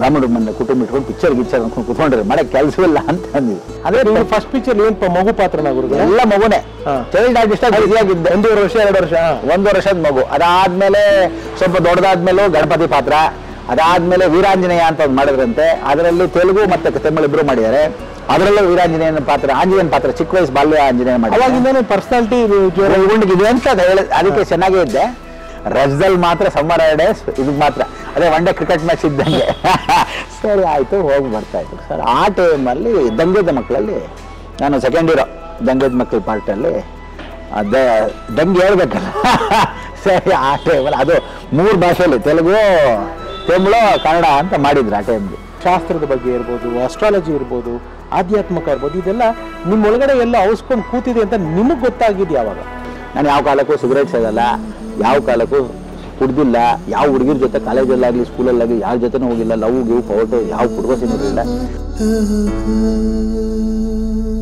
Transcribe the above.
ರಾಮಣ್ಣ ಮನೆ ಕುಟುಂಬ ಇಟ್ಕೊಂಡು ಪಿಕ್ಚರ್ ಗಿಚ್ಚರ್ ಅನ್ಕೊಂಡು ಕುತ್ಕೊಂಡ್ರೆ ಮಾಡಕ್ಕೆ ಕೆಲಸವಿಲ್ಲ ಅಂತ ಅಂದ್ವಿ ಅದೇ ನೀವು ಫಸ್ಟ್ ಪಿಕ್ಚರ್ ಏನಪ್ಪ ಮಗು ಪಾತ್ರನ ಗುರುಗಳೇ ಎಲ್ಲ ಮಗುನೇ ಹಾ. ಚೈಲ್ಡ್ ಆರ್ಟಿಸ್ಟ್ ಆಗಿದ್ದೆ ಒಂದೂವರೆ ವರ್ಷ ಎರಡು ವರ್ಷ ಹಾ. ಒಂದು ವರ್ಷದ ಮಗು ಅದಾದ್ಮೇಲೆ ಸ್ವಲ್ಪ ದೊಡ್ಡದಾದ್ಮೇಲೂ ಗಣಪತಿ ಪಾತ್ರ ಅದಾದ್ಮೇಲೆ ವೀರಾಂಜನೇಯ ಅಂತ ಒಂದು ಮಾಡಿದ್ರಂತೆ ಅದರಲ್ಲಿ ತೆಲುಗು ಮತ್ತೆ ತಮಿಳು ಇಬ್ರು ಮಾಡಿದ್ದಾರೆ ಅದರಲ್ಲೂ ವೀರಾಂಜನೇಯನ ಪಾತ್ರ ಆಂಜನೇಯನ ಪಾತ್ರ ಚಿಕ್ಕ ವಯಸ್ಸು ಬಾಲ್ಯ ಆಂಜನೇಯ ಮಾಡಿದ್ದಾರೆ ಅವಾಗಿಂದಾನೆ ಪರ್ಸನಾಲಿಟಿ ಜೋರ ಉಳ್ಕೊಂಡಿದೆ ಅಂತ ಅದ್ ಹೇಳ ಅದಕ್ಕೆ ಚೆನ್ನಾಗೇ ಇದ್ದೆ ರಜದಲ್ಲಿ ಮಾತ್ರ ಸಮ್ಮರ್ ಡೇಸ್ ಇದು ಮಾತ್ರ ಅದೇ ಒನ್ ಡೇ ಕ್ರಿಕೆಟ್ ಮ್ಯಾಚ್ ಇದ್ದಂಗೆ ಸರಿ ಆಯಿತು ಹೋಗಿ ಬರ್ತಾ ಇತ್ತು ಸರ್ ಆ ಟೈಮಲ್ಲಿ ದಂಗದ ಮಕ್ಕಳಲ್ಲಿ ನಾನು ಸೆಕೆಂಡ್ ಇಯರ್ ದಂಗದ ಮಕ್ಕಳ ಪಾರ್ಟಲ್ಲಿ ಅದೇ ದಂಗೆ ಹೇಳ್ಬೇಕಲ್ಲ ಸರಿ ಆ ಟೈಮಲ್ಲಿ ಅದು ಮೂರು ಭಾಷೆಯಲ್ಲಿ ತೆಲುಗು ತಮಿಳು ಕನ್ನಡ ಅಂತ ಮಾಡಿದ್ರು ಆ ಟೈಮ್ಗೆ ಶಾಸ್ತ್ರದ ಬಗ್ಗೆ ಇರ್ಬೋದು ಅಸ್ಟ್ರಾಲಜಿ ಇರ್ಬೋದು ಆಧ್ಯಾತ್ಮಿಕ ಇರ್ಬೋದು ಇದೆಲ್ಲ ನಿಮ್ಮ ಒಳಗಡೆ ಎಲ್ಲ ಅವಸ್ಕೊಂಡು ಕೂತಿದೆ ಅಂತ ನಿಮಗೆ ಗೊತ್ತಾಗಿದ್ದು ಯಾವಾಗ ನಾನು ಯಾವ ಕಾಲಕ್ಕೂ ಸಿಗರೇಟ್ ಸೇದಲ್ಲ ಯಾವ ಕಾಲಕ್ಕೂ ಕುಡ್ದಿಲ್ಲ ಯಾವ ಹುಡುಗಿರ ಜೊತೆ ಕಾಲೇಜಲ್ಲಾಗಲಿ ಸ್ಕೂಲಲ್ಲಾಗಲಿ ಯಾರ ಜೊತೆನೂ ಹೋಗಿಲ್ಲ ಲವ್ ಗಿವ್ ಪವಟು ಯಾವ ಕುಡ್ಕೋ ಸಿನಿರಲಿಲ್ಲ